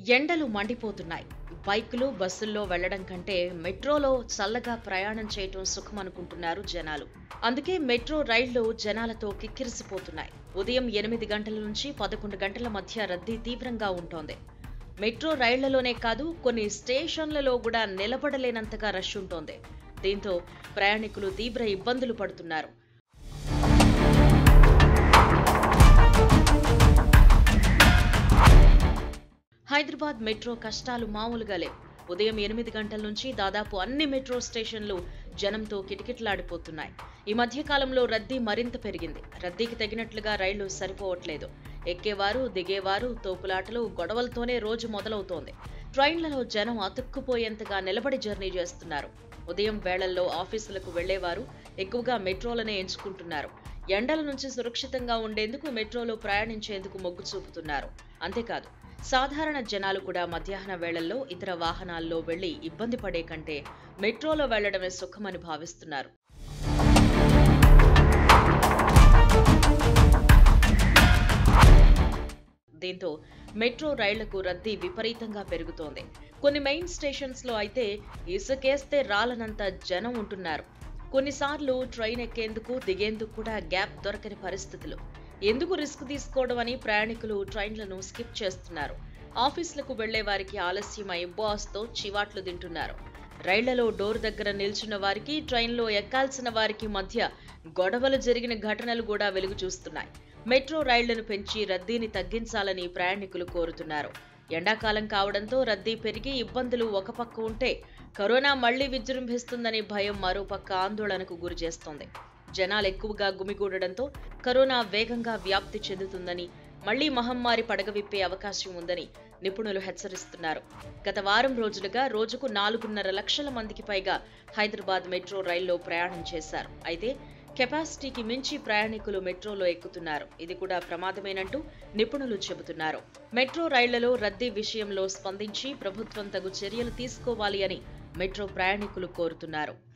ఎండలు మండిపోతున్నాయి బైకులు బస్సుల్లో వెళ్లడం కంటే మెట్రోలో చల్లగా ప్రయాణం చేయటం సుఖం అనుకుంటున్నారు జనాలు అందుకే మెట్రో రైళ్లు జనాలతో కిక్కిరిసిపోతున్నాయి ఉదయం ఎనిమిది గంటల నుంచి పదకొండు గంటల మధ్య రద్దీ తీవ్రంగా ఉంటోంది మెట్రో రైళ్లలోనే కాదు కొన్ని స్టేషన్లలో కూడా నిలబడలేనంతగా రష్ ఉంటోంది దీంతో ప్రయాణికులు తీవ్ర ఇబ్బందులు పడుతున్నారు హైదరాబాద్ మెట్రో కష్టాలు మామూలుగా లేవు ఉదయం ఎనిమిది గంటల నుంచి దాదాపు అన్ని మెట్రో స్టేషన్లు జనంతో కిటకిటలాడిపోతున్నాయి ఈ మధ్య కాలంలో రద్దీ మరింత పెరిగింది రద్దీకి తగినట్లుగా రైళ్లు సరిపోవట్లేదు ఎక్కేవారు దిగేవారు తోపులాటలు గొడవలతోనే రోజు మొదలవుతోంది ట్రైన్లలో జనం అతుక్కుపోయేంతగా నిలబడి జర్నీ చేస్తున్నారు ఉదయం వేళల్లో ఆఫీసులకు వెళ్లేవారు ఎక్కువగా మెట్రోలనే ఎంచుకుంటున్నారు ఎండల నుంచి సురక్షితంగా ఉండేందుకు మెట్రోలో ప్రయాణించేందుకు మొగ్గు చూపుతున్నారు అంతేకాదు సాధారణ జనాలు కూడా మధ్యాహ్న వేళల్లో ఇతర వాహనాల్లో వెళ్లి ఇబ్బంది పడే కంటే మెట్రోలో వెళ్లడమే సుఖమని భావిస్తున్నారు దీంతో మెట్రో రైళ్లకు రద్దీ విపరీతంగా పెరుగుతోంది కొన్ని మెయిన్ స్టేషన్స్ లో అయితే ఇసుకేస్తే రాలనంత జనం ఉంటున్నారు కొన్నిసార్లు ట్రైన్ ఎక్కేందుకు దిగేందుకు కూడా గ్యాప్ దొరకని పరిస్థితులు ఎందుకు రిస్క్ తీసుకోవడం అని ప్రయాణికులు ట్రైన్లను స్కిప్ చేస్తున్నారు ఆఫీసులకు వెళ్లే వారికి ఆలస్యమై బాస్తో చివాట్లు తింటున్నారు రైళ్లలో డోర్ దగ్గర నిల్చున్న వారికి ట్రైన్లో ఎక్కాల్సిన వారికి మధ్య గొడవలు జరిగిన ఘటనలు కూడా వెలుగు చూస్తున్నాయి మెట్రో రైళ్లను పెంచి రద్దీని తగ్గించాలని ప్రయాణికులు కోరుతున్నారు ఎండాకాలం కావడంతో రద్దీ పెరిగి ఇబ్బందులు ఒక పక్క ఉంటే కరోనా మళ్లీ విజృంభిస్తుందని భయం మరోపక్క ఆందోళనకు గురి చేస్తోంది జనాలు ఎక్కువగా గుమిగూడడంతో కరోనా వేగంగా వ్యాప్తి చెందుతుందని మళ్లీ మహమ్మారి పడగవిప్పే అవకాశం ఉందని నిపుణులు హెచ్చరిస్తున్నారు గత వారం రోజులుగా రోజుకు నాలుగున్నర లక్షల మందికి పైగా హైదరాబాద్ మెట్రో రైల్లో ప్రయాణం చేశారు అయితే కెపాసిటీకి మించి ప్రయాణికులు మెట్రోలో ఎక్కుతున్నారు ఇది కూడా ప్రమాదమేనంటూ నిపుణులు చెబుతున్నారు మెట్రో రైళ్లలో రద్దీ విషయంలో స్పందించి ప్రభుత్వం తగు చర్యలు తీసుకోవాలి అని మెట్రో ప్రయాణికులు కోరుతున్నారు